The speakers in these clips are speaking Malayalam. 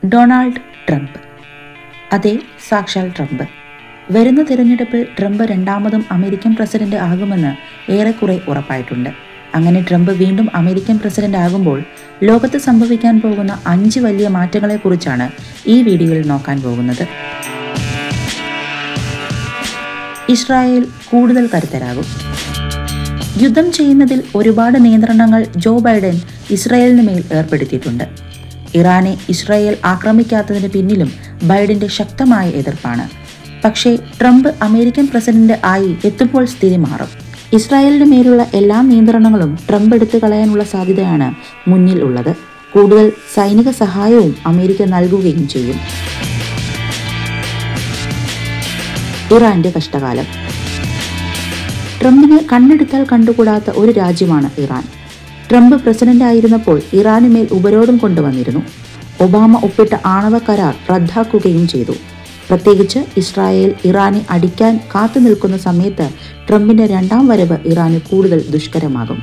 ഡൊണാൾഡ് ട്രംപ് അതെ സാക്ഷാൽ ട്രംപ് വരുന്ന തിരഞ്ഞെടുപ്പിൽ ട്രംപ് രണ്ടാമതും അമേരിക്കൻ പ്രസിഡന്റ് ആകുമെന്ന് ഏറെക്കുറെ ഉറപ്പായിട്ടുണ്ട് അങ്ങനെ ട്രംപ് വീണ്ടും അമേരിക്കൻ പ്രസിഡന്റ് ആകുമ്പോൾ ലോകത്ത് സംഭവിക്കാൻ പോകുന്ന അഞ്ച് വലിയ മാറ്റങ്ങളെക്കുറിച്ചാണ് ഈ വീഡിയോയിൽ നോക്കാൻ പോകുന്നത് ഇസ്രായേൽ കൂടുതൽ കരുത്തരാകും യുദ്ധം ചെയ്യുന്നതിൽ ഒരുപാട് നിയന്ത്രണങ്ങൾ ജോ ബൈഡൻ ഇസ്രായേലിന് മേൽ ഏർപ്പെടുത്തിയിട്ടുണ്ട് ഇറാനെ ഇസ്രായേൽ ആക്രമിക്കാത്തതിന് പിന്നിലും ബൈഡന്റെ ശക്തമായ എതിർപ്പാണ് പക്ഷേ ട്രംപ് അമേരിക്കൻ പ്രസിഡന്റ് ആയി എത്തുമ്പോൾ സ്ഥിതി മാറും ഇസ്രായേലിന് മേലുള്ള എല്ലാ നിയന്ത്രണങ്ങളും ട്രംപ് എടുത്തു കളയാനുള്ള സാധ്യതയാണ് മുന്നിൽ ഉള്ളത് കൂടുതൽ സൈനിക സഹായവും അമേരിക്ക നൽകുകയും ചെയ്യും ഇറാന്റെ കഷ്ടകാലം ട്രംപിന് കണ്ണെടുത്താൽ കണ്ടുകൂടാത്ത ഒരു രാജ്യമാണ് ഇറാൻ ട്രംപ് പ്രസിഡന്റ് ആയിരുന്നപ്പോൾ ഇറാനുമേൽ ഉപരോധം കൊണ്ടുവന്നിരുന്നു ഒബാമ ഒപ്പിട്ട ആണവ കരാർ റദ്ദാക്കുകയും ചെയ്തു പ്രത്യേകിച്ച് ഇസ്രായേൽ ഇറാനെ അടിക്കാൻ കാത്തു നിൽക്കുന്ന സമയത്ത് ട്രംപിന്റെ രണ്ടാം വരവ് ഇറാന് കൂടുതൽ ദുഷ്കരമാകും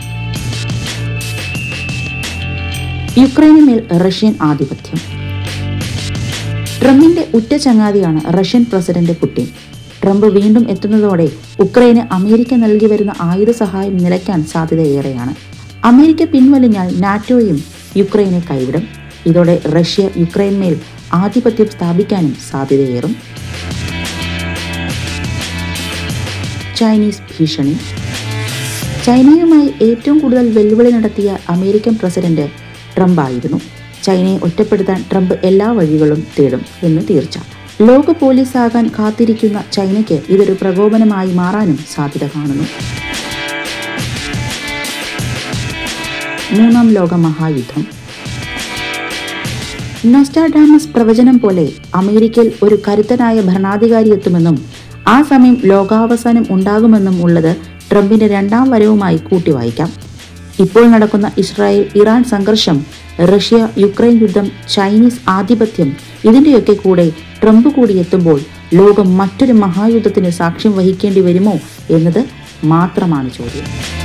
യുക്രൈനുമേൽ റഷ്യൻ ആധിപത്യം ട്രംപിന്റെ ഉറ്റ ചങ്ങാതിയാണ് റഷ്യൻ പ്രസിഡന്റ് പുടിൻ ട്രംപ് വീണ്ടും എത്തുന്നതോടെ ഉക്രൈന് അമേരിക്ക നൽകി വരുന്ന ആയുധ സഹായം നിലയ്ക്കാൻ സാധ്യതയേറെയാണ് അമേരിക്ക പിൻവലിഞ്ഞാൽ നാറ്റോയും യുക്രൈനെ കൈവിടും ഇതോടെ റഷ്യ യുക്രൈൻമേൽ ആധിപത്യം സ്ഥാപിക്കാനും സാധ്യതയേറും ചൈനീസ് ഭീഷണി ചൈനയുമായി ഏറ്റവും കൂടുതൽ വെല്ലുവിളി നടത്തിയ അമേരിക്കൻ പ്രസിഡന്റ് ട്രംപ് ആയിരുന്നു ചൈനയെ ഒറ്റപ്പെടുത്താൻ ട്രംപ് എല്ലാ വഴികളും തേടും എന്ന് തീർച്ച ലോക പോലീസാകാൻ കാത്തിരിക്കുന്ന ചൈനയ്ക്ക് ഇതൊരു പ്രകോപനമായി മാറാനും സാധ്യത കാണുന്നു മൂന്നാം ലോക മഹായുദ്ധം നൊസ്റ്റാഡാമസ് പ്രവചനം പോലെ അമേരിക്കയിൽ ഒരു കരുത്തനായ ഭരണാധികാരി എത്തുമെന്നും ആ സമയം ലോകാവസാനം ഉണ്ടാകുമെന്നും ഉള്ളത് ട്രംപിന്റെ രണ്ടാം വരവുമായി കൂട്ടിവായിക്കാം ഇപ്പോൾ നടക്കുന്ന ഇസ്രായേൽ ഇറാൻ സംഘർഷം റഷ്യ യുക്രൈൻ യുദ്ധം ചൈനീസ് ആധിപത്യം ഇതിന്റെയൊക്കെ കൂടെ ട്രംപ് കൂടി എത്തുമ്പോൾ ലോകം മറ്റൊരു മഹായുദ്ധത്തിന് സാക്ഷ്യം വഹിക്കേണ്ടി വരുമോ എന്നത് മാത്രമാണ് ചോദ്യം